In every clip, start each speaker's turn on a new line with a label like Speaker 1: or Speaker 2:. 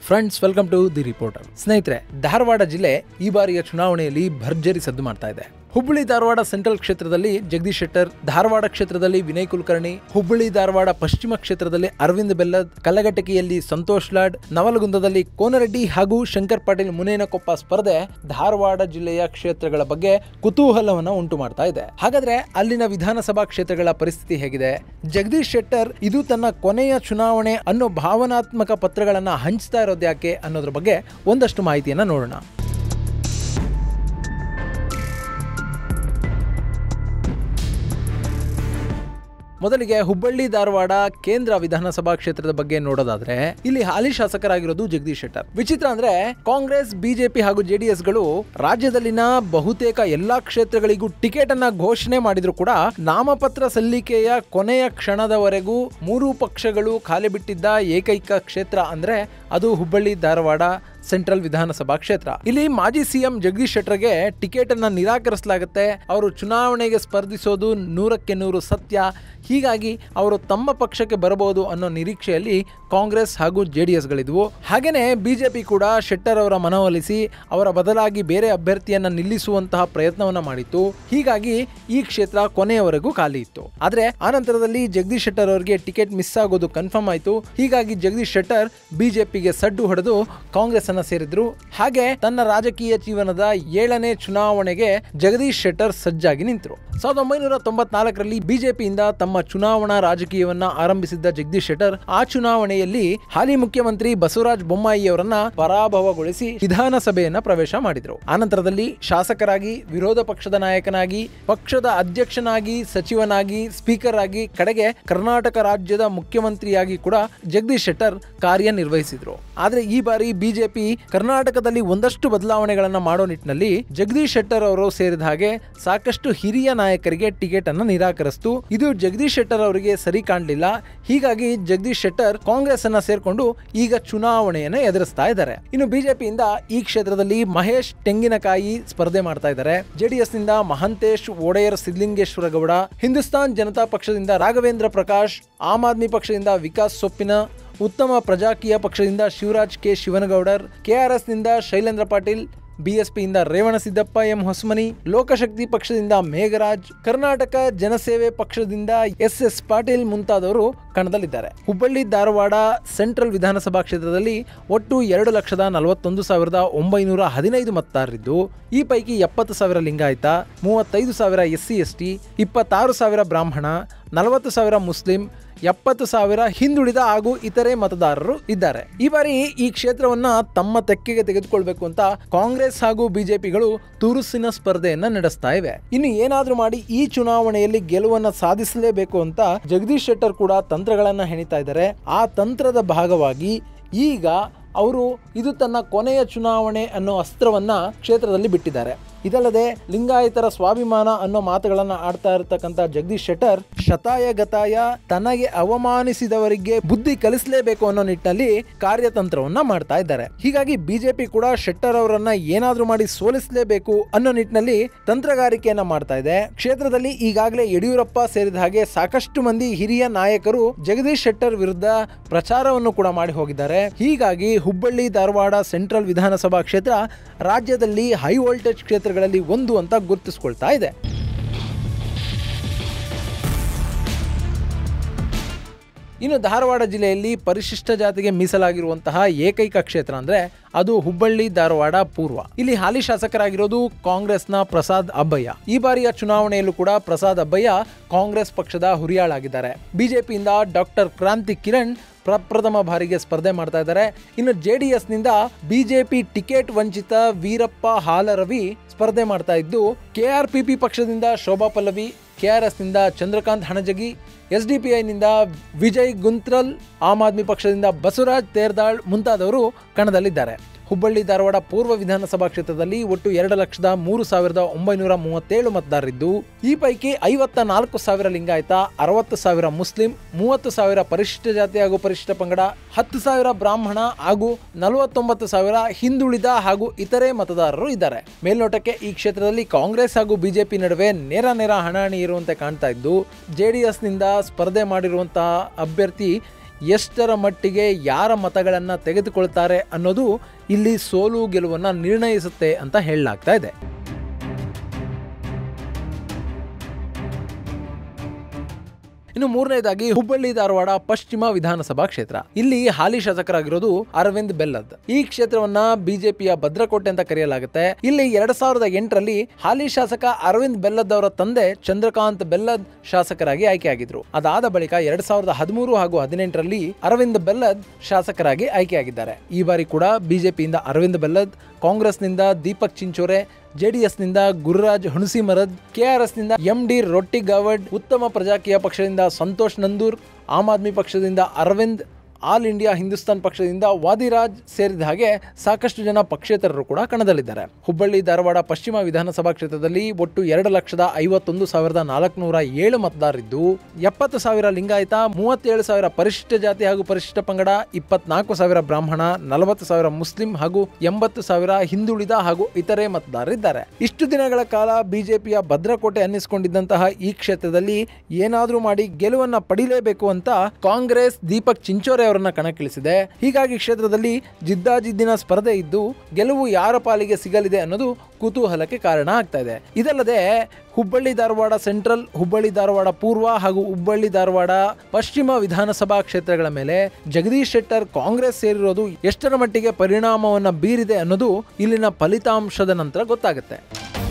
Speaker 1: friends welcome to the reporter ಸ್ನೇಹಿತರೆ ಧಾರವಾಡ ಜಿಲ್ಲೆ ಈ ಬಾರಿಯ ಚುನಾವಣೆಯಲ್ಲಿ ಭರ್ಜರಿ ಸದ್ದು ಮಾಡ್ತಾ ಇದೆ ಹುಬ್ಬಳ್ಳಿ ಧಾರವಾಡ ಸೆಂಟ್ರಲ್ ಕ್ಷೇತ್ರದಲ್ಲಿ ಜಗದೀಶ್ ಶೆಟ್ಟರ್ ಧಾರವಾಡ ಕ್ಷೇತ್ರದಲ್ಲಿ ವಿನಯ್ ಕುಲಕರ್ಣಿ ಹುಬ್ಬಳ್ಳಿ ಧಾರವಾಡ ಪಶ್ಚಿಮ ಕ್ಷೇತ್ರದಲ್ಲಿ ಅರವಿಂದ್ ಬೆಲ್ಲದ್ ಕಲ್ಲಘಟಕಿಯಲ್ಲಿ ಸಂತೋಷ್ ಲಾಡ್ ನವಲಗುಂದದಲ್ಲಿ ಕೋನರೆಡ್ಡಿ ಹಾಗೂ ಶಂಕರ್ ಪಾಟೀಲ್ ಮುನೇನಕೊಪ್ಪ ಸ್ಪರ್ಧೆ ಧಾರವಾಡ ಜಿಲ್ಲೆಯ ಕ್ಷೇತ್ರಗಳ ಬಗ್ಗೆ ಕುತೂಹಲವನ್ನ ಉಂಟು ಮಾಡ್ತಾ ಇದೆ ಹಾಗಾದ್ರೆ ಅಲ್ಲಿನ ವಿಧಾನಸಭಾ ಕ್ಷೇತ್ರಗಳ ಪರಿಸ್ಥಿತಿ ಹೇಗಿದೆ ಜಗದೀಶ್ ಶೆಟ್ಟರ್ ಇದು ತನ್ನ ಕೊನೆಯ ಚುನಾವಣೆ ಅನ್ನೋ ಭಾವನಾತ್ಮಕ ಪತ್ರಗಳನ್ನ ಹಂಚ್ತಾ ಇರೋದು ಯಾಕೆ ಅನ್ನೋದ್ರ ಬಗ್ಗೆ ಒಂದಷ್ಟು ಮಾಹಿತಿಯನ್ನ ನೋಡೋಣ ಮೊದಲಿಗೆ ಹುಬ್ಬಳ್ಳಿ ಧಾರವಾಡ ಕೇಂದ್ರ ವಿಧಾನಸಭಾ ಕ್ಷೇತ್ರದ ಬಗ್ಗೆ ನೋಡೋದಾದ್ರೆ ಇಲ್ಲಿ ಹಾಲಿ ಶಾಸಕರಾಗಿರೋದು ಜಗದೀಶ್ ಶೆಟ್ಟರ್ ವಿಚಿತ್ರ ಅಂದ್ರೆ ಕಾಂಗ್ರೆಸ್ ಬಿಜೆಪಿ ಹಾಗೂ ಜೆಡಿಎಸ್ ಗಳು ರಾಜ್ಯದಲ್ಲಿನ ಬಹುತೇಕ ಎಲ್ಲಾ ಕ್ಷೇತ್ರಗಳಿಗೂ ಟಿಕೆಟ್ ಅನ್ನ ಘೋಷಣೆ ಮಾಡಿದ್ರು ಕೂಡ ನಾಮಪತ್ರ ಸಲ್ಲಿಕೆಯ ಕೊನೆಯ ಕ್ಷಣದವರೆಗೂ ಮೂರು ಪಕ್ಷಗಳು ಖಾಲಿ ಬಿಟ್ಟಿದ್ದ ಏಕೈಕ ಕ್ಷೇತ್ರ ಅಂದ್ರೆ ಅದು ಹುಬ್ಬಳ್ಳಿ ಧಾರವಾಡ ಸೆಂಟ್ರಲ್ ವಿಧಾನಸಭಾ ಕ್ಷೇತ್ರ ಇಲ್ಲಿ ಮಾಜಿ ಸಿಎಂ ಜಗದೀಶ್ ಶೆಟ್ಟರ್ಗೆ ಟಿಕೆಟ್ ಅನ್ನ ನಿರಾಕರಿಸಲಾಗುತ್ತೆ ಅವರು ಚುನಾವಣೆಗೆ ಸ್ಪರ್ಧಿಸೋದು ನೂರಕ್ಕೆ ನೂರು ಸತ್ಯ ಹೀಗಾಗಿ ಅವರು ತಮ್ಮ ಪಕ್ಷಕ್ಕೆ ಬರಬಹುದು ಅನ್ನೋ ನಿರೀಕ್ಷೆಯಲ್ಲಿ ಕಾಂಗ್ರೆಸ್ ಹಾಗೂ ಜೆ ಡಿ ಎಸ್ಗಳಿದ್ವು ಹಾಗೇನೆ ಬಿಜೆಪಿ ಕೂಡ ಶೆಟ್ಟರ್ ಅವರ ಮನವೊಲಿಸಿ ಅವರ ಬದಲಾಗಿ ಬೇರೆ ಅಭ್ಯರ್ಥಿಯನ್ನ ನಿಲ್ಲಿಸುವಂತಹ ಪ್ರಯತ್ನವನ್ನ ಮಾಡಿತ್ತು ಹೀಗಾಗಿ ಈ ಕ್ಷೇತ್ರ ಕೊನೆಯವರೆಗೂ ಖಾಲಿ ಇತ್ತು ಆದ್ರೆ ಆನಂತರದಲ್ಲಿ ಜಗದೀಶ್ ಶೆಟ್ಟರ್ ಅವರಿಗೆ ಟಿಕೆಟ್ ಮಿಸ್ ಆಗೋದು ಕನ್ಫರ್ಮ್ ಆಯಿತು ಹೀಗಾಗಿ ಜಗದೀಶ್ ಶೆಟ್ಟರ್ ಬಿಜೆಪಿಗೆ ಸಡ್ಡು ಹೊಡೆದು ಕಾಂಗ್ರೆಸ್ ಅನ್ನ ಸೇರಿದ್ರು ಹಾಗೆ ತನ್ನ ರಾಜಕೀಯ ಜೀವನದ ಏಳನೇ ಚುನಾವಣೆಗೆ ಜಗದೀಶ್ ಶೆಟ್ಟರ್ ಸಜ್ಜಾಗಿ ನಿಂತರು ಸಾವಿರದ ಒಂಬೈನೂರ ತೊಂಬತ್ನಾಲ್ಕರಲ್ಲಿ ಬಿಜೆಪಿಯಿಂದ ತಮ್ಮ ಚುನಾವಣಾ ರಾಜಕೀಯವನ್ನ ಆರಂಭಿಸಿದ್ದ ಜಗದೀಶ್ ಶೆಟ್ಟರ್ ಆ ಚುನಾವಣೆಯಲ್ಲಿ ಹಾಲಿ ಮುಖ್ಯಮಂತ್ರಿ ಬಸವರಾಜ ಬೊಮ್ಮಾಯಿ ಅವರನ್ನ ಪರಾಭವಗೊಳಿಸಿ ವಿಧಾನಸಭೆಯನ್ನ ಪ್ರವೇಶ ಮಾಡಿದ್ರು ಆನಂತರದಲ್ಲಿ ಶಾಸಕರಾಗಿ ವಿರೋಧ ಪಕ್ಷದ ನಾಯಕನಾಗಿ ಪಕ್ಷದ ಅಧ್ಯಕ್ಷನಾಗಿ ಸಚಿವನಾಗಿ ಸ್ಪೀಕರ್ ಆಗಿ ಕಡೆಗೆ ಕರ್ನಾಟಕ ರಾಜ್ಯದ ಮುಖ್ಯಮಂತ್ರಿಯಾಗಿ ಕೂಡ ಜಗದೀಶ್ ಶೆಟ್ಟರ್ ಕಾರ್ಯನಿರ್ವಹಿಸಿದ್ರು ಆದ್ರೆ ಈ ಬಾರಿ ಬಿಜೆಪಿ ಕರ್ನಾಟಕದಲ್ಲಿ ಒಂದಷ್ಟು ಬದಲಾವಣೆಗಳನ್ನ ಮಾಡೋ ನಿಟ್ಟಿನಲ್ಲಿ ಜಗದೀಶ್ ಶೆಟ್ಟರ್ ಅವರು ಸೇರಿದ ಹಾಗೆ ಸಾಕಷ್ಟು ಹಿರಿಯ ನಾಯಕರಿಗೆ ಟಿಕೆಟ್ ಅನ್ನ ನಿರಾಕರಿಸಿತು ಇದು ಜಗದೀಶ್ ಶೆಟ್ಟರ್ ಅವರಿಗೆ ಸರಿ ಕಾಣಲಿಲ್ಲ ಹೀಗಾಗಿ ಜಗದೀಶ್ ಶೆಟ್ಟರ್ ಕಾಂಗ್ರೆಸ್ ಅನ್ನ ಸೇರ್ಕೊಂಡು ಈಗ ಚುನಾವಣೆಯನ್ನ ಎದುರಿಸ್ತಾ ಇದ್ದಾರೆ ಇನ್ನು ಬಿಜೆಪಿಯಿಂದ ಈ ಕ್ಷೇತ್ರದಲ್ಲಿ ಮಹೇಶ್ ತೆಂಗಿನಕಾಯಿ ಸ್ಪರ್ಧೆ ಮಾಡ್ತಾ ಇದ್ದಾರೆ ಜೆಡಿಎಸ್ ನಿಂದ ಮಹಂತೇಶ್ ಒಡೆಯರ್ ಸಿದ್ಲಿಂಗೇಶ್ವರ ಗೌಡ ಹಿಂದೂಸ್ತಾನ್ ಜನತಾ ಪಕ್ಷದಿಂದ ರಾಘವೇಂದ್ರ ಪ್ರಕಾಶ್ ಆಮ್ ಆದ್ಮಿ ಪಕ್ಷದಿಂದ ವಿಕಾಸ್ ಸೊಪ್ಪಿನ ಉತ್ತಮ ಪ್ರಜಾಕೀಯ ಪಕ್ಷದಿಂದ ಶಿವರಾಜ್ ಕೆ ಶಿವನಗೌಡರ್ ಕೆಆರ್ಎಸ್ ನಿಂದ ಶೈಲೇಂದ್ರ ಪಾಟೀಲ್ ಬಿಎಸ್ಪಿಯಿಂದ ರೇವಣಸಿದ್ದಪ್ಪ ಎಂ ಹೊಸಮನಿ ಲೋಕಶಕ್ತಿ ಪಕ್ಷದಿಂದ ಮೇಘರಾಜ್ ಕರ್ನಾಟಕ ಜನಸೇವೆ ಪಕ್ಷದಿಂದ ಎಸ್ ಎಸ್ ಪಾಟೀಲ್ ಮುಂತಾದವರು ಕಣದಲ್ಲಿದ್ದಾರೆ ಹುಬ್ಬಳ್ಳಿ ಧಾರವಾಡ ಸೆಂಟ್ರಲ್ ವಿಧಾನಸಭಾ ಕ್ಷೇತ್ರದಲ್ಲಿ ಒಟ್ಟು ಎರಡು ಲಕ್ಷದ ನಲವತ್ತೊಂದು ಸಾವಿರದ ಒಂಬೈನೂರ ಹದಿನೈದು ಮತದಾರರಿದ್ದು ಈ ಪೈಕಿ ಎಪ್ಪತ್ತು ಸಾವಿರ ಲಿಂಗಾಯತ ಮೂವತ್ತೈದು ಸಾವಿರ ಎಸ್ ಸಿ ಎಸ್ ಟಿ ಇಪ್ಪತ್ತಾರು ಸಾವಿರ ಬ್ರಾಹ್ಮಣ ನಲವತ್ತು ಸಾವಿರ ಮುಸ್ಲಿಂ ಎಪ್ಪತ್ತು ಸಾವಿರ ಹಿಂದುಳಿದ ಹಾಗೂ ಇತರೆ ಮತದಾರರು ಇದ್ದಾರೆ ಈ ಬಾರಿ ಈ ಕ್ಷೇತ್ರವನ್ನ ತಮ್ಮ ತೆಕ್ಕೆಗೆ ತೆಗೆದುಕೊಳ್ಬೇಕು ಅಂತ ಕಾಂಗ್ರೆಸ್ ಹಾಗೂ ಬಿಜೆಪಿಗಳು ತುರುಸಿನ ಸ್ಪರ್ಧೆಯನ್ನ ನಡೆಸ್ತಾ ಇವೆ ಇನ್ನು ಏನಾದ್ರೂ ಮಾಡಿ ಈ ಚುನಾವಣೆಯಲ್ಲಿ ಗೆಲುವನ್ನ ಸಾಧಿಸಲೇಬೇಕು ಅಂತ ಜಗದೀಶ್ ಶೆಟ್ಟರ್ ಕೂಡ ತಂತ್ರಗಳನ್ನ ಹೆಣಿತಾ ಇದ್ದಾರೆ ಆ ತಂತ್ರದ ಭಾಗವಾಗಿ ಈಗ ಅವರು ಇದು ತನ್ನ ಕೊನೆಯ ಚುನಾವಣೆ ಅನ್ನೋ ಅಸ್ತ್ರವನ್ನ ಕ್ಷೇತ್ರದಲ್ಲಿ ಬಿಟ್ಟಿದ್ದಾರೆ ಇದಲ್ಲದೆ ಲಿಂಗಾಯತರ ಸ್ವಾಭಿಮಾನ ಅನ್ನೋ ಮಾತುಗಳನ್ನ ಆಡ್ತಾ ಇರತಕ್ಕಂತ ಜಗದೀಶ್ ಶೆಟ್ಟರ್ ಶತಾಯ ಗತಾಯ ತನಗೆ ಅವಮಾನಿಸಿದವರಿಗೆ ಬುದ್ಧಿ ಕಲಿಸಲೇಬೇಕು ಅನ್ನೋ ನಿಟ್ಟಿನಲ್ಲಿ ಕಾರ್ಯತಂತ್ರವನ್ನ ಮಾಡ್ತಾ ಇದ್ದಾರೆ ಹೀಗಾಗಿ ಬಿಜೆಪಿ ಕೂಡ ಶೆಟ್ಟರ್ ಅವರನ್ನ ಏನಾದ್ರೂ ಮಾಡಿ ಸೋಲಿಸಲೇಬೇಕು ಅನ್ನೋ ನಿಟ್ಟಿನಲ್ಲಿ ತಂತ್ರಗಾರಿಕೆಯನ್ನ ಮಾಡ್ತಾ ಇದೆ ಕ್ಷೇತ್ರದಲ್ಲಿ ಈಗಾಗಲೇ ಯಡಿಯೂರಪ್ಪ ಸೇರಿದ ಹಾಗೆ ಸಾಕಷ್ಟು ಮಂದಿ ಹಿರಿಯ ನಾಯಕರು ಜಗದೀಶ್ ಶೆಟ್ಟರ್ ವಿರುದ್ಧ ಪ್ರಚಾರವನ್ನು ಕೂಡ ಮಾಡಿ ಹೋಗಿದ್ದಾರೆ ಹೀಗಾಗಿ ಹುಬ್ಬಳ್ಳಿ ಧಾರವಾಡ ಸೆಂಟ್ರಲ್ ವಿಧಾನಸಭಾ ಕ್ಷೇತ್ರ ರಾಜ್ಯದಲ್ಲಿ ಹೈ ವೋಲ್ಟೇಜ್ ಕ್ಷೇತ್ರಗಳಲ್ಲಿ ಒಂದು ಅಂತ ಗುರುತಿಸ್ಕೊಳ್ತಾ ಇದೆ ಇನ್ನು ಧಾರವಾಡ ಜಿಲ್ಲೆಯಲ್ಲಿ ಪರಿಶಿಷ್ಟ ಜಾತಿಗೆ ಮೀಸಲಾಗಿರುವಂತಹ ಏಕೈಕ ಕ್ಷೇತ್ರ ಅಂದ್ರೆ ಅದು ಹುಬ್ಬಳ್ಳಿ ಧಾರವಾಡ ಪೂರ್ವ ಇಲ್ಲಿ ಹಾಲಿ ಶಾಸಕರಾಗಿರೋದು ಕಾಂಗ್ರೆಸ್ನ ಪ್ರಸಾದ್ ಅಬ್ಬಯ್ಯ ಈ ಬಾರಿಯ ಚುನಾವಣೆಯಲ್ಲೂ ಕೂಡ ಪ್ರಸಾದ್ ಅಬ್ಬಯ್ಯ ಕಾಂಗ್ರೆಸ್ ಪಕ್ಷದ ಹುರಿಯಾಳಾಗಿದ್ದಾರೆ ಬಿಜೆಪಿಯಿಂದ ಡಾಕ್ಟರ್ ಕ್ರಾಂತಿ ಕಿರಣ್ ಪ್ರಪ್ರಥಮ ಬಾರಿಗೆ ಸ್ಪರ್ಧೆ ಮಾಡ್ತಾ ಇದ್ದಾರೆ ಇನ್ನು ಜೆ ಡಿ ಎಸ್ನಿಂದ ಬಿಜೆಪಿ ಟಿಕೆಟ್ ವಂಚಿತ ವೀರಪ್ಪ ಹಾಲರವಿ ಸ್ಪರ್ಧೆ ಮಾಡ್ತಾ ಇದ್ದು ಕೆಆರ್ಪಿಪಿ ಪಕ್ಷದಿಂದ ಶೋಭಾ ಪಲ್ಲವಿ ಕೆಆರ್ಎಸ್ನಿಂದ Chandrakant Hanajagi S D P ಐನಿಂದ ವಿಜಯ್ ಗುಂತ್ರಲ್ ಆಮ್ ಆದ್ಮಿ ಪಕ್ಷದಿಂದ ಬಸವರಾಜ್ ತೇರ್ದಾಳ್ ಮುಂತಾದವರು ಕಣದಲ್ಲಿದ್ದಾರೆ ಹುಬ್ಬಳ್ಳಿ ಧಾರವಾಡ ಪೂರ್ವ ವಿಧಾನಸಭಾ ಕ್ಷೇತ್ರದಲ್ಲಿ ಒಟ್ಟು ಎರಡು ಲಕ್ಷದ ಮೂರು ಸಾವಿರದ ಒಂಬೈನೂರ ಮೂವತ್ತೇಳು ಮತದಾರರಿದ್ದು ಈ ಪೈಕಿ ಐವತ್ತ ನಾಲ್ಕು ಸಾವಿರ ಲಿಂಗಾಯತ ಅರವತ್ತು ಸಾವಿರ ಮುಸ್ಲಿಂ ಮೂವತ್ತು ಸಾವಿರ ಪರಿಶಿಷ್ಟ ಜಾತಿ ಹಾಗೂ ಪರಿಶಿಷ್ಟ ಪಂಗಡ ಹತ್ತು ಸಾವಿರ ಬ್ರಾಹ್ಮಣ ಹಾಗೂ ನಲವತ್ತೊಂಬತ್ತು ಸಾವಿರ ಹಿಂದುಳಿದ ಹಾಗೂ ಇತರೆ ಮತದಾರರು ಇದ್ದಾರೆ ಮೇಲ್ನೋಟಕ್ಕೆ ಈ ಕ್ಷೇತ್ರದಲ್ಲಿ ಕಾಂಗ್ರೆಸ್ ಹಾಗೂ ಬಿಜೆಪಿ ನಡುವೆ ನೇರ ನೇರ ಹಣಾಹಣಿ ಇರುವಂತೆ ಕಾಣ್ತಾ ಇದ್ದು ಜೆಡಿಎಸ್ನಿಂದ ಸ್ಪರ್ಧೆ ಮಾಡಿರುವಂತಹ ಅಭ್ಯರ್ಥಿ ಎಷ್ಟರ ಮಟ್ಟಿಗೆ ಯಾರ ಮತಗಳನ್ನು ತೆಗೆದುಕೊಳ್ತಾರೆ ಅನ್ನೋದು ಇಲ್ಲಿ ಸೋಲು ಗೆಲುವನ್ನು ನಿರ್ಣಯಿಸುತ್ತೆ ಅಂತ ಹೇಳಲಾಗ್ತಾ ಇದೆ ಇನ್ನು ಮೂರನೇದಾಗಿ ಹುಬ್ಬಳ್ಳಿ ಧಾರವಾಡ ಪಶ್ಚಿಮ ವಿಧಾನಸಭಾ ಕ್ಷೇತ್ರ ಇಲ್ಲಿ ಹಾಲಿ ಶಾಸಕರಾಗಿರೋದು ಅರವಿಂದ್ ಬೆಲ್ಲದ್ ಈ ಕ್ಷೇತ್ರವನ್ನ ಬಿಜೆಪಿಯ ಭದ್ರಕೋಟೆ ಅಂತ ಕರೆಯಲಾಗುತ್ತೆ ಇಲ್ಲಿ ಎರಡ್ ಸಾವಿರದ ಎಂಟರಲ್ಲಿ ಹಾಲಿ ಶಾಸಕ ಅರವಿಂದ್ ಬೆಲ್ಲದ್ ಅವರ ತಂದೆ ಚಂದ್ರಕಾಂತ್ ಬೆಲ್ಲದ್ ಶಾಸಕರಾಗಿ ಆಯ್ಕೆಯಾಗಿದ್ರು ಅದಾದ ಬಳಿಕ ಎರಡ್ ಸಾವಿರದ ಹದಿಮೂರು ಹಾಗೂ ಹದಿನೆಂಟರಲ್ಲಿ ಅರವಿಂದ್ ಬೆಲ್ಲದ್ ಶಾಸಕರಾಗಿ ಆಯ್ಕೆಯಾಗಿದ್ದಾರೆ ಈ ಬಾರಿ ಕೂಡ ಬಿಜೆಪಿಯಿಂದ ಅರವಿಂದ್ ಬೆಲ್ಲದ್ ಕಾಂಗ್ರೆಸ್ನಿಂದ ದೀಪಕ್ ಚಿಂಚೋರೆ ಜೆಡಿಎಸ್ನಿಂದ ಗುರುರಾಜ್ ಹುಣಸಿಮರದ್ ಕೆಆರ್ಎಸ್ನಿಂದ ಎಂ ಡಿ ರೊಟ್ಟಿಗಾವಡ್ ಉತ್ತಮ ಪ್ರಜಾಕೀಯ ಪಕ್ಷದಿಂದ ಸಂತೋಷ್ ನಂದೂರ್ ಆಮ್ ಆದ್ಮಿ ಪಕ್ಷದಿಂದ ಅರವಿಂದ್ ಆಲ್ ಇಂಡಿಯಾ ಹಿಂದೂಸ್ತಾನ್ ಪಕ್ಷದಿಂದ ವಾದಿರಾಜ್ ಸೇರಿದ ಹಾಗೆ ಸಾಕಷ್ಟು ಜನ ಪಕ್ಷೇತರರು ಕೂಡ ಕಣದಲ್ಲಿದ್ದಾರೆ ಹುಬ್ಬಳ್ಳಿ ಧಾರವಾಡ ಪಶ್ಚಿಮ ವಿಧಾನಸಭಾ ಕ್ಷೇತ್ರದಲ್ಲಿ ಒಟ್ಟು ಎರಡು ಲಕ್ಷದ ಐವತ್ತೊಂದು ಸಾವಿರದ ನಾಲ್ಕುನೂರ ಏಳು ಮತದಾರರಿದ್ದು ಎಪ್ಪತ್ತು ಸಾವಿರ ಲಿಂಗಾಯತ ಮೂವತ್ತೇಳು ಸಾವಿರ ಪರಿಶಿಷ್ಟ ಜಾತಿ ಹಾಗೂ ಪರಿಶಿಷ್ಟ ಪಂಗಡ ಇಪ್ಪತ್ನಾಲ್ಕು ಸಾವಿರ ಬ್ರಾಹ್ಮಣ ನಲವತ್ತು ಸಾವಿರ ಮುಸ್ಲಿಂ ಹಾಗೂ ಎಂಬತ್ತು ಸಾವಿರ ಹಿಂದುಳಿದ ಹಾಗೂ ಇತರೆ ಮತದಾರರಿದ್ದಾರೆ ಇಷ್ಟು ದಿನಗಳ ಕಾಲ ಬಿಜೆಪಿಯ ಭದ್ರಕೋಟೆ ಅನ್ನಿಸಿಕೊಂಡಿದ್ದಂತಹ ಈ ಕ್ಷೇತ್ರದಲ್ಲಿ ಏನಾದರೂ ಮಾಡಿ ಗೆಲುವನ್ನ ಪಡಿಲೇಬೇಕು ಅಂತ ಕಾಂಗ್ರೆಸ್ ದೀಪಕ್ ಚಿಂಚೋರೆ ಅವರನ್ನ ಕಣಕ್ಕಿಳಿಸಿದೆ ಹೀಗಾಗಿ ಕ್ಷೇತ್ರದಲ್ಲಿ ಜಿದ್ದಾಜಿದ್ದಿನ ಸ್ಪರ್ಧೆ ಇದ್ದು ಗೆಲುವು ಯಾರ ಪಾಲಿಗೆ ಸಿಗಲಿದೆ ಅನ್ನೋದು ಕುತೂಹಲಕ್ಕೆ ಕಾರಣ ಆಗ್ತಾ ಇದೆ ಇದಲ್ಲದೆ ಹುಬ್ಬಳ್ಳಿ ಧಾರವಾಡ ಸೆಂಟ್ರಲ್ ಹುಬ್ಬಳ್ಳಿ ಧಾರವಾಡ ಪೂರ್ವ ಹಾಗೂ ಹುಬ್ಬಳ್ಳಿ ಧಾರವಾಡ ಪಶ್ಚಿಮ ವಿಧಾನಸಭಾ ಕ್ಷೇತ್ರಗಳ ಮೇಲೆ ಜಗದೀಶ್ ಶೆಟ್ಟರ್ ಕಾಂಗ್ರೆಸ್ ಸೇರಿರೋದು ಎಷ್ಟರ ಮಟ್ಟಿಗೆ ಪರಿಣಾಮವನ್ನು ಬೀರಿದೆ ಅನ್ನೋದು ಇಲ್ಲಿನ ಫಲಿತಾಂಶದ ನಂತರ ಗೊತ್ತಾಗುತ್ತೆ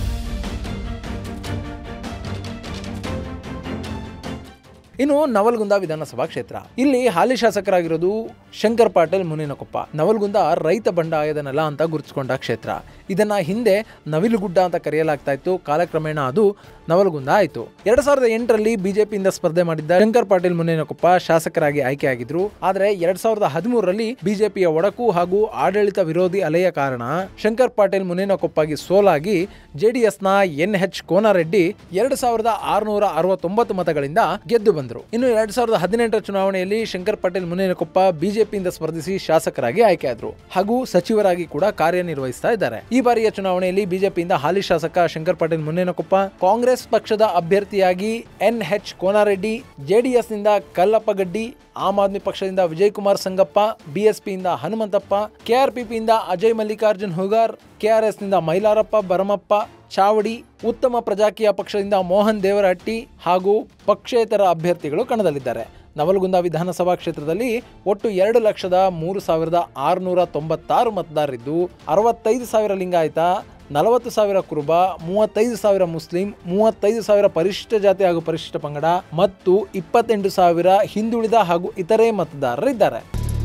Speaker 1: ಇನ್ನು ನವಲ್ಗುಂದ ವಿಧಾನಸಭಾ ಕ್ಷೇತ್ರ ಇಲ್ಲಿ ಹಾಲಿ ಶಾಸಕರಾಗಿರೋದು ಶಂಕರ್ ಪಾಟೀಲ್ ಮುನೇನಕೊಪ್ಪ ನವಲ್ಗುಂದ ರೈತ ಬಂಡಾಯದ ನೆಲ ಅಂತ ಗುರುತಿಸಿಕೊಂಡ ಕ್ಷೇತ್ರ ಇದನ್ನ ಹಿಂದೆ ನವಿಲುಗುಡ್ಡ ಅಂತ ಕರೆಯಲಾಗ್ತಾ ಇತ್ತು ಕಾಲಕ್ರಮೇಣ ಅದು ನವಲಗುಂದ ಆಯಿತು ಎರಡ್ ಸಾವಿರದ ಎಂಟರಲ್ಲಿ ಬಿಜೆಪಿಯಿಂದ ಸ್ಪರ್ಧೆ ಮಾಡಿದ್ದ ಶಂಕರ್ ಪಾಟೀಲ್ ಮುನೇನಕೊಪ್ಪ ಶಾಸಕರಾಗಿ ಆಯ್ಕೆಯಾಗಿದ್ರು ಆದರೆ ಎರಡ್ ಸಾವಿರದ ಹದಿಮೂರರಲ್ಲಿ ಬಿಜೆಪಿಯ ಒಡಕು ಹಾಗೂ ಆಡಳಿತ ವಿರೋಧಿ ಅಲೆಯ ಕಾರಣ ಶಂಕರ್ ಪಾಟೀಲ್ ಮುನೇನಕೊಪ್ಪಗೆ ಸೋಲಾಗಿ ಜೆಡಿಎಸ್ನ ಎನ್ ಎಚ್ ಕೋನಾರೆಡ್ಡಿ ಎರಡ್ ಸಾವಿರದ ಆರುನೂರ ಅರವತ್ತೊಂಬತ್ತು ಮತಗಳಿಂದ ಗೆದ್ದು ಬಂದರು ಇನ್ನು ಎರಡ್ ಸಾವಿರದ ಹದಿನೆಂಟರ ಚುನಾವಣೆಯಲ್ಲಿ ಶಂಕರ್ ಪಾಟೀಲ್ ಮುನೇನಕೊಪ್ಪ ಬಿಜೆಪಿಯಿಂದ ಸ್ಪರ್ಧಿಸಿ ಶಾಸಕರಾಗಿ ಆಯ್ಕೆಯಾದರು ಹಾಗೂ ಸಚಿವರಾಗಿ ಕೂಡ ಕಾರ್ಯನಿರ್ವಹಿಸ್ತಾ ಇದ್ದಾರೆ ಈ ಬಾರಿಯ ಚುನಾವಣೆಯಲ್ಲಿ ಬಿಜೆಪಿಯಿಂದ ಹಾಲಿ ಶಾಸಕ ಶಂಕರ್ ಪಾಟೀಲ್ ಮುನೇನಕೊಪ್ಪ ಕಾಂಗ್ರೆಸ್ ಪಕ್ಷದ ಅಭ್ಯರ್ಥಿಯಾಗಿ ಎನ್ ಎಚ್ ಕೋನಾರೆಡ್ಡಿ ಜೆಡಿಎಸ್ನಿಂದ ಕಲ್ಲಪ್ಪಗಡ್ಡಿ ಆಮ್ ಆದ್ಮಿ ಪಕ್ಷದಿಂದ ವಿಜಯ್ ಕುಮಾರ್ ಸಂಗಪ್ಪ ಬಿಎಸ್ಪಿಯಿಂದ ಹನುಮಂತಪ್ಪ ಕೆಆರ್ಪಿಪಿಯಿಂದ ಅಜಯ್ ಮಲ್ಲಿಕಾರ್ಜುನ್ ಹುಗಾರ್ ಕೆಆರ್ಎಸ್ನಿಂದ ಮೈಲಾರಪ್ಪ ಭರಮಪ್ಪ ಚಾವಡಿ ಉತ್ತಮ ಪ್ರಜಾಕೀಯ ಪಕ್ಷದಿಂದ ಮೋಹನ್ ದೇವರಹಟ್ಟಿ ಹಾಗೂ ಪಕ್ಷೇತರ ಅಭ್ಯರ್ಥಿಗಳು ಕಣದಲ್ಲಿದ್ದಾರೆ ನವಲಗುಂದ ವಿಧಾನಸಭಾ ಕ್ಷೇತ್ರದಲ್ಲಿ ಒಟ್ಟು ಎರಡು ಲಕ್ಷದ ಮೂರು ಸಾವಿರದ ಆರುನೂರ ತೊಂಬತ್ತಾರು ಮತದಾರರಿದ್ದು ಅರವತ್ತೈದು ಸಾವಿರ ಲಿಂಗಾಯತ ನಲವತ್ತು ಸಾವಿರ ಕುರುಬ ಮೂವತ್ತೈದು ಸಾವಿರ ಮುಸ್ಲಿಂ ಮೂವತ್ತೈದು ಸಾವಿರ ಪರಿಶಿಷ್ಟ ಜಾತಿ ಹಾಗೂ ಪರಿಶಿಷ್ಟ ಪಂಗಡ ಮತ್ತು ಇಪ್ಪತ್ತೆಂಟು ಸಾವಿರ ಹಿಂದುಳಿದ ಹಾಗೂ ಇತರೆ ಮತದಾರರಿದ್ದಾರೆ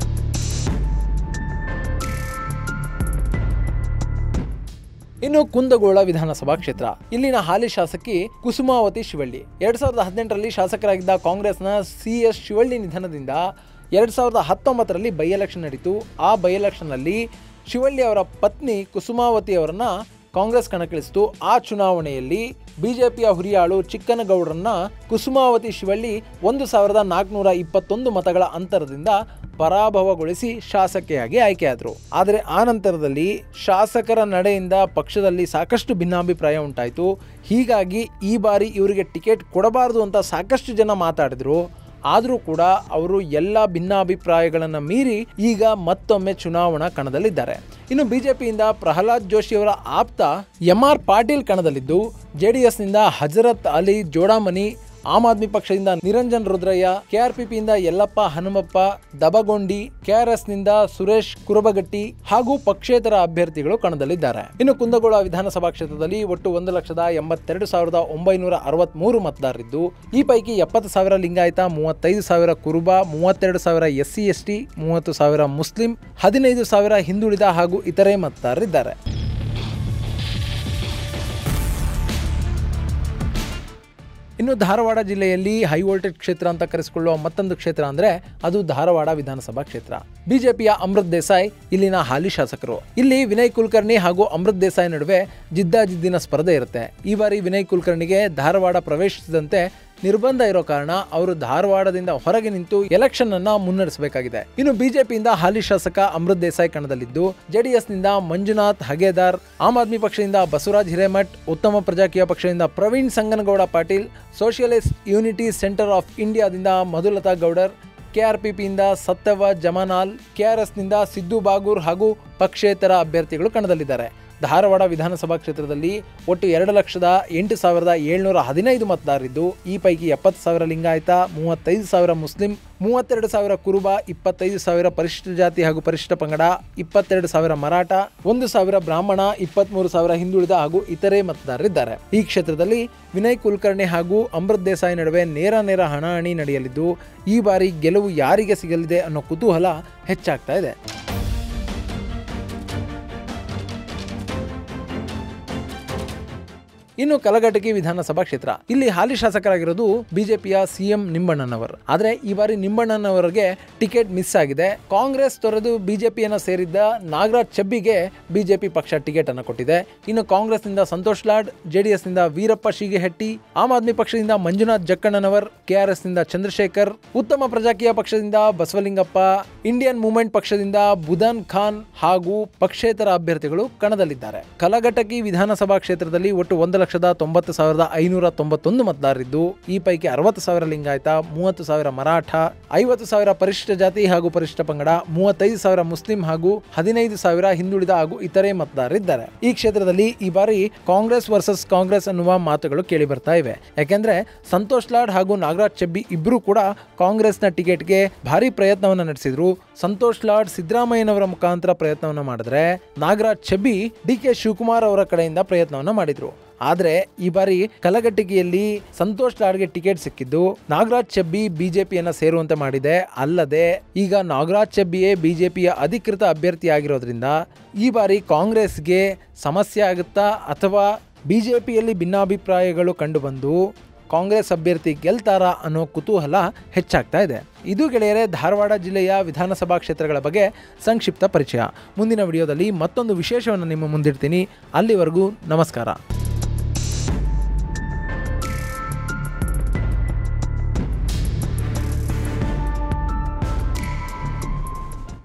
Speaker 1: ಇನ್ನು ಕುಂದಗೋಳ ವಿಧಾನಸಭಾ ಕ್ಷೇತ್ರ ಇಲ್ಲಿನ ಹಾಲಿ ಶಾಸಕಿ ಕುಸುಮಾವತಿ ಶಿವಳ್ಳಿ ಎರಡ್ ಸಾವಿರದ ಹದಿನೆಂಟರಲ್ಲಿ ಶಾಸಕರಾಗಿದ್ದ ಕಾಂಗ್ರೆಸ್ನ ಸಿ ಎಸ್ ಶಿವಳ್ಳಿ ನಿಧನದಿಂದ ಎರಡ್ ಸಾವಿರದ ಹತ್ತೊಂಬತ್ತರಲ್ಲಿ ಬೈ ಎಲೆಕ್ಷನ್ ನಡೀತು ಆ ಬೈ ಎಲೆಕ್ಷನ್ನಲ್ಲಿ ಶಿವಳ್ಳಿ ಅವರ ಪತ್ನಿ ಕುಸುಮಾವತಿ ಅವರನ್ನ ಕಾಂಗ್ರೆಸ್ ಕಣಕ್ಕಿಳಿಸಿತು ಆ ಚುನಾವಣೆಯಲ್ಲಿ ಬಿಜೆಪಿಯ ಹುರಿಯಾಳು ಚಿಕ್ಕನಗೌಡರನ್ನ ಕುಸುಮಾವತಿ ಶಿವಳ್ಳಿ ಒಂದು ಸಾವಿರದ ನಾಲ್ಕುನೂರ ಇಪ್ಪತ್ತೊಂದು ಮತಗಳ ಅಂತರದಿಂದ ಪರಾಭವಗೊಳಿಸಿ ಶಾಸಕಿಯಾಗಿ ಆಯ್ಕೆಯಾದರು ಆದರೆ ಆ ನಂತರದಲ್ಲಿ ಶಾಸಕರ ನಡೆಯಿಂದ ಪಕ್ಷದಲ್ಲಿ ಸಾಕಷ್ಟು ಭಿನ್ನಾಭಿಪ್ರಾಯ ಉಂಟಾಯಿತು ಹೀಗಾಗಿ ಈ ಬಾರಿ ಇವರಿಗೆ ಟಿಕೆಟ್ ಕೊಡಬಾರದು ಅಂತ ಸಾಕಷ್ಟು ಜನ ಮಾತಾಡಿದ್ರು ಆದರೂ ಕೂಡ ಅವರು ಎಲ್ಲ ಭಿನ್ನಾಭಿಪ್ರಾಯಗಳನ್ನು ಮೀರಿ ಈಗ ಮತ್ತೊಮ್ಮೆ ಚುನಾವಣಾ ಕಣದಲ್ಲಿದ್ದಾರೆ ಇನ್ನು ಬಿಜೆಪಿಯಿಂದ ಪ್ರಹ್ಲಾದ್ ಜೋಶಿ ಅವರ ಆಪ್ತ ಎಂ ಆರ್ ಪಾಟೀಲ್ ಕಣದಲ್ಲಿದ್ದು ಜೆಡಿಎಸ್ನಿಂದ ಹಜರತ್ ಅಲಿ ಜೋಡಾಮನಿ ಆಮ್ ಆದ್ಮಿ ಪಕ್ಷದಿಂದ ನಿರಂಜನ್ ರುದ್ರಯ್ಯ ಕೆಆರ್ಪಿಪಿಯಿಂದ ಯಲ್ಲಪ್ಪ ಹನುಮಪ್ಪ ದಬಗೊಂಡಿ ಕೆಆರ್ಎಸ್ನಿಂದ ಸುರೇಶ್ ಕುರಬಗಟ್ಟಿ ಹಾಗೂ ಪಕ್ಷೇತರ ಅಭ್ಯರ್ಥಿಗಳು ಕಣದಲ್ಲಿದ್ದಾರೆ ಇನ್ನು ಕುಂದಗೋಳ ವಿಧಾನಸಭಾ ಕ್ಷೇತ್ರದಲ್ಲಿ ಒಟ್ಟು ಒಂದು ಲಕ್ಷದ ಎಂಬತ್ತೆರಡು ಸಾವಿರದ ಒಂಬೈನೂರ ಅರವತ್ಮೂರು ಮತದಾರರಿದ್ದು ಈ ಪೈಕಿ ಎಪ್ಪತ್ತು ಸಾವಿರ ಲಿಂಗಾಯತ ಮೂವತ್ತೈದು ಸಾವಿರ ಕುರುಬ ಮೂವತ್ತೆರಡು ಸಾವಿರ ಎಸ್ ಸಿ ಎಸ್ ಟಿ ಮೂವತ್ತು ಸಾವಿರ ಮುಸ್ಲಿಂ ಹದಿನೈದು ಸಾವಿರ ಹಿಂದುಳಿದ ಹಾಗೂ ಇತರೆ ಮತದಾರರಿದ್ದಾರೆ ಇನ್ನು ಧಾರವಾಡ ಜಿಲ್ಲೆಯಲ್ಲಿ ಹೈ ವೋಲ್ಟೇಜ್ ಕ್ಷೇತ್ರ ಅಂತ ಕರೆಸಿಕೊಳ್ಳುವ ಮತ್ತೊಂದು ಕ್ಷೇತ್ರ ಅಂದ್ರೆ ಅದು ಧಾರವಾಡ ವಿಧಾನಸಭಾ ಕ್ಷೇತ್ರ ಬಿಜೆಪಿಯ ಅಮೃತ್ ದೇಸಾಯಿ ಇಲ್ಲಿನ ಹಾಲಿ ಶಾಸಕರು ಇಲ್ಲಿ ವಿನಯ್ ಕುಲಕರ್ಣಿ ಹಾಗೂ ಅಮೃತ್ ದೇಸಾಯಿ ನಡುವೆ ಜಿದ್ದಾಜಿದ್ದಿನ ಸ್ಪರ್ಧೆ ಇರುತ್ತೆ ಈ ಬಾರಿ ವಿನಯ್ ಕುಲಕರ್ಣಿಗೆ ಧಾರವಾಡ ಪ್ರವೇಶಿಸಿದಂತೆ ನಿರ್ಬಂಧ ಇರೋ ಕಾರಣ ಅವರು ಧಾರವಾಡದಿಂದ ಹೊರಗೆ ನಿಂತು ಎಲೆಕ್ಷನ್ ಅನ್ನ ಮುನ್ನಡೆಸಬೇಕಾಗಿದೆ ಇನ್ನು ಬಿಜೆಪಿಯಿಂದ ಹಾಲಿ ಶಾಸಕ ಅಮೃತ್ ದೇಸಾಯಿ ಕಣದಲ್ಲಿದ್ದು ಜೆಡಿಎಸ್ನಿಂದ ಮಂಜುನಾಥ್ ಹಗೇದಾರ್ ಆಮ್ ಆದ್ಮಿ ಪಕ್ಷದಿಂದ ಬಸವರಾಜ್ ಹಿರೇಮಠ್ ಉತ್ತಮ ಪ್ರಜಾಕೀಯ ಪಕ್ಷದಿಂದ Praveen Sanganagouda Patil socialist unity centre of ಇಂಡಿಯಾದಿಂದ ಮಧುಲತಾ ಗೌಡರ್ ಕೆಆರ್ಪಿಪಿಯಿಂದ ಸತ್ಯವ ಜಮಾನಾಲ್ ಕೆಆರ್ಎಸ್ನಿಂದ ಸಿದ್ದು ಬಾಗೂರ್ ಹಾಗೂ ಪಕ್ಷೇತರ ಅಭ್ಯರ್ಥಿಗಳು ಕಣದಲ್ಲಿದ್ದಾರೆ ಧಾರವಾಡ ವಿಧಾನಸಭಾ ಕ್ಷೇತ್ರದಲ್ಲಿ ಒಟ್ಟು ಎರಡು ಲಕ್ಷದ ಎಂಟು ಸಾವಿರದ ಏಳ್ನೂರ ಹದಿನೈದು ಮತದಾರರಿದ್ದು ಈ ಪೈಕಿ ಎಪ್ಪತ್ತು ಸಾವಿರ ಲಿಂಗಾಯತ ಮೂವತ್ತೈದು ಸಾವಿರ ಮುಸ್ಲಿಂ ಮೂವತ್ತೆರಡು ಸಾವಿರ ಕುರುಬ ಇಪ್ಪತ್ತೈದು ಸಾವಿರ ಪರಿಶಿಷ್ಟ ಜಾತಿ ಹಾಗೂ ಪರಿಶಿಷ್ಟ ಪಂಗಡ ಇಪ್ಪತ್ತೆರಡು ಸಾವಿರ ಮರಾಠ ಒಂದು ಸಾವಿರ ಬ್ರಾಹ್ಮಣ ಇಪ್ಪತ್ಮೂರು ಸಾವಿರ ಹಿಂದುಳಿದ ಹಾಗೂ ಇತರೆ ಮತದಾರರಿದ್ದಾರೆ ಈ ಕ್ಷೇತ್ರದಲ್ಲಿ ವಿನಯ್ ಕುಲಕರ್ಣಿ ಹಾಗೂ ಅಮೃತ್ ದೇಸಾಯಿ ನಡುವೆ ನೇರ ನೇರ ಹಣಾಹಣಿ ನಡೆಯಲಿದ್ದು ಈ ಬಾರಿ ಗೆಲುವು ಯಾರಿಗೆ ಸಿಗಲಿದೆ ಅನ್ನೋ ಕುತೂಹಲ ಹೆಚ್ಚಾಗ್ತಾ ಇದೆ ಇನ್ನು ಕಲಘಟಕಿ ವಿಧಾನಸಭಾ ಕ್ಷೇತ್ರ ಇಲ್ಲಿ ಹಾಲಿ ಶಾಸಕರಾಗಿರೋದು ಬಿಜೆಪಿಯ ಸಿಎಂ ನಿಂಬಣ್ಣನವರ್ ಆದ್ರೆ ಈ ಬಾರಿ ನಿಂಬಣ್ಣನವರಿಗೆ ಟಿಕೆಟ್ ಮಿಸ್ ಆಗಿದೆ ಕಾಂಗ್ರೆಸ್ ತೊರೆದು ಬಿಜೆಪಿಯನ್ನು ಸೇರಿದ್ದ ನಾಗರಾಜ್ ಚೆಬ್ಬಿಗೆ ಬಿಜೆಪಿ ಪಕ್ಷ ಟಿಕೆಟ್ ಅನ್ನು ಕೊಟ್ಟಿದೆ ಇನ್ನು ಕಾಂಗ್ರೆಸ್ನಿಂದ ಸಂತೋಷ್ ಲಾಡ್ ಜೆಡಿಎಸ್ ನಿಂದ ವೀರಪ್ಪ ಶೀಗೆಹಟ್ಟಿ ಆಮ್ ಆದ್ಮಿ ಪಕ್ಷದಿಂದ ಮಂಜುನಾಥ್ ಜಕ್ಕಣ್ಣನವರ್ ಕೆಆರ್ಎಸ್ ನಿಂದ ಚಂದ್ರಶೇಖರ್ ಉತ್ತಮ ಪ್ರಜಾಕೀಯ ಪಕ್ಷದಿಂದ ಬಸವಲಿಂಗಪ್ಪ ಇಂಡಿಯನ್ ಮೂವ್ಮೆಂಟ್ ಪಕ್ಷದಿಂದ ಬುಧನ್ ಖಾನ್ ಹಾಗೂ ಪಕ್ಷೇತರ ಅಭ್ಯರ್ಥಿಗಳು ಕಣದಲ್ಲಿದ್ದಾರೆ ಕಲಘಟಕಿ ವಿಧಾನಸಭಾ ಕ್ಷೇತ್ರದಲ್ಲಿ ಒಟ್ಟು ಒಂದು ಲಕ್ಷದ ತೊಂಬತ್ತು ಸಾವಿರದ ಐನೂರ ತೊಂಬತ್ತೊಂದು ಮತದಾರರಿದ್ದು ಈ ಪೈಕಿ ಅರವತ್ತು ಸಾವಿರ ಲಿಂಗಾಯತ ಮೂವತ್ತು ಸಾವಿರ ಮರಾಠ ಐವತ್ತು ಸಾವಿರ ಪರಿಶಿಷ್ಟ ಜಾತಿ ಹಾಗೂ ಪರಿಶಿಷ್ಟ ಪಂಗಡ ಮೂವತ್ತೈದು ಸಾವಿರ ಮುಸ್ಲಿಂ ಹಾಗೂ ಹದಿನೈದು ಸಾವಿರ ಹಿಂದುಳಿದ ಹಾಗೂ ಇತರೆ ಮತದಾರರಿದ್ದಾರೆ ಈ ಕ್ಷೇತ್ರದಲ್ಲಿ ಈ ಬಾರಿ ಕಾಂಗ್ರೆಸ್ ವರ್ಸಸ್ ಕಾಂಗ್ರೆಸ್ ಅನ್ನುವ ಮಾತುಗಳು ಕೇಳಿ ಬರ್ತಾ ಇವೆ ಯಾಕೆಂದ್ರೆ ಸಂತೋಷ್ ಲಾಡ್ ಹಾಗೂ ನಾಗರಾಜ್ ಚೆಬ್ಬಿ ಇಬ್ಬರು ಕೂಡ ಕಾಂಗ್ರೆಸ್ನ ಟಿಕೆಟ್ಗೆ ಭಾರಿ ಪ್ರಯತ್ನವನ್ನು ನಡೆಸಿದ್ರು ಸಂತೋಷ್ ಲಾಡ್ ಸಿದ್ದರಾಮಯ್ಯನವರ ಮುಖಾಂತರ ಪ್ರಯತ್ನವನ್ನು ಮಾಡಿದ್ರೆ ನಾಗರಾಜ್ ಚೆಬ್ಬಿ ಡಿ ಕೆ ಶಿವಕುಮಾರ್ ಅವರ ಕಡೆಯಿಂದ ಪ್ರಯತ್ನವನ್ನು ಮಾಡಿದ್ರು ಆದರೆ ಈ ಬಾರಿ ಕಲಘಟಗಿಯಲ್ಲಿ ಸಂತೋಷ್ ಲಾಡ್ಗೆ ಟಿಕೆಟ್ ಸಿಕ್ಕಿದ್ದು ನಾಗರಾಜ್ ಚೆಬ್ಬಿ ಬಿಜೆಪಿಯನ್ನ ಸೇರುವಂತೆ ಮಾಡಿದೆ ಅಲ್ಲದೆ ಈಗ ನಾಗರಾಜ್ ಚೆಬ್ಬಿಯೇ ಬಿಜೆಪಿಯ ಅಧಿಕೃತ ಅಭ್ಯರ್ಥಿಯಾಗಿರೋದ್ರಿಂದ ಈ ಬಾರಿ ಕಾಂಗ್ರೆಸ್ಗೆ ಸಮಸ್ಯೆ ಆಗುತ್ತಾ ಅಥವಾ ಬಿಜೆಪಿಯಲ್ಲಿ ಭಿನ್ನಾಭಿಪ್ರಾಯಗಳು ಕಂಡುಬಂದು ಕಾಂಗ್ರೆಸ್ ಅಭ್ಯರ್ಥಿ ಗೆಲ್ತಾರಾ ಅನ್ನೋ ಕುತೂಹಲ ಹೆಚ್ಚಾಗ್ತಾ ಇದೆ ಇದು ಗೆಳೆಯರೇ ಧಾರವಾಡ ಜಿಲ್ಲೆಯ ವಿಧಾನಸಭಾ ಕ್ಷೇತ್ರಗಳ ಬಗ್ಗೆ ಸಂಕ್ಷಿಪ್ತ ಪರಿಚಯ ಮುಂದಿನ ವಿಡಿಯೋದಲ್ಲಿ ಮತ್ತೊಂದು ವಿಶೇಷವನ್ನು ನಿಮ್ಮ ಮುಂದಿಡ್ತೀನಿ ಅಲ್ಲಿವರೆಗೂ ನಮಸ್ಕಾರ